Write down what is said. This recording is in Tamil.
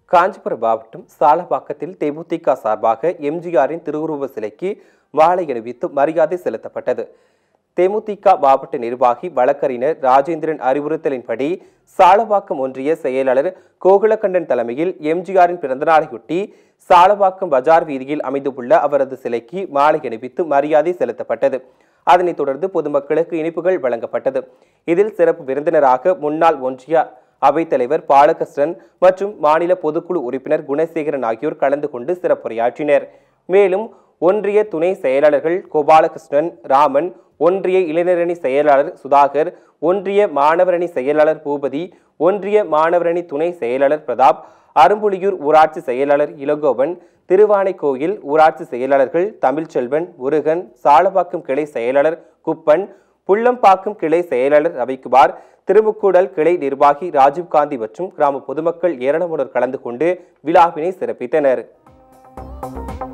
காஞ்சிபுரம் மாவட்டம் சாலப்பாக்கத்தில் தேமுதிக சார்பாக எம்ஜிஆரின் திருவுருவ சிலைக்கு மாலை அணிவித்து மரியாதை செலுத்தப்பட்டது தேமுதிக மாவட்ட நிர்வாகி வழக்கறிஞர் ராஜேந்திரன் அறிவுறுத்தலின்படி சாலவாக்கம் ஒன்றிய செயலாளர் கோகுலகண்டன் தலைமையில் எம்ஜிஆரின் பிறந்தநாளையொட்டி சாலவாக்கம் பஜார் வீதியில் அமைந்துள்ள அவரது சிலைக்கு மாலை அணிவித்து மரியாதை செலுத்தப்பட்டது அதனைத் தொடர்ந்து பொதுமக்களுக்கு இனிப்புகள் வழங்கப்பட்டது இதில் சிறப்பு விருந்தினராக முன்னாள் ஒன்றிய அவைத்தலைவர் பாலகிருஷ்ணன் மற்றும் மாநில பொதுக்குழு உறுப்பினர் குணசேகரன் ஆகியோர் கலந்து கொண்டு சிறப்புரையாற்றினர் மேலும் ஒன்றிய துணை செயலாளர்கள் கோபாலகிருஷ்ணன் ராமன் ஒன்றிய இளைஞரணி செயலாளர் சுதாகர் ஒன்றிய மாணவரணி செயலாளர் பூபதி ஒன்றிய மாணவரணி துணை செயலாளர் பிரதாப் அரும்புலியூர் ஊராட்சி செயலாளர் இளங்கோவன் திருவானைக்கோயில் ஊராட்சி செயலாளர்கள் தமிழ்ச்செல்வன் முருகன் சாலப்பாக்கம் கிளை செயலாளர் குப்பன் புள்ளம்பாக்கம் கிளை செயலாளர் ரவிக்குமார் திருமுக்கூடல் கிளை நிர்வாகி ராஜீவ்காந்தி மற்றும் கிராம பொதுமக்கள் ஏராளமானோர் கலந்து கொண்டு விழாவினை சிறப்பித்தனர்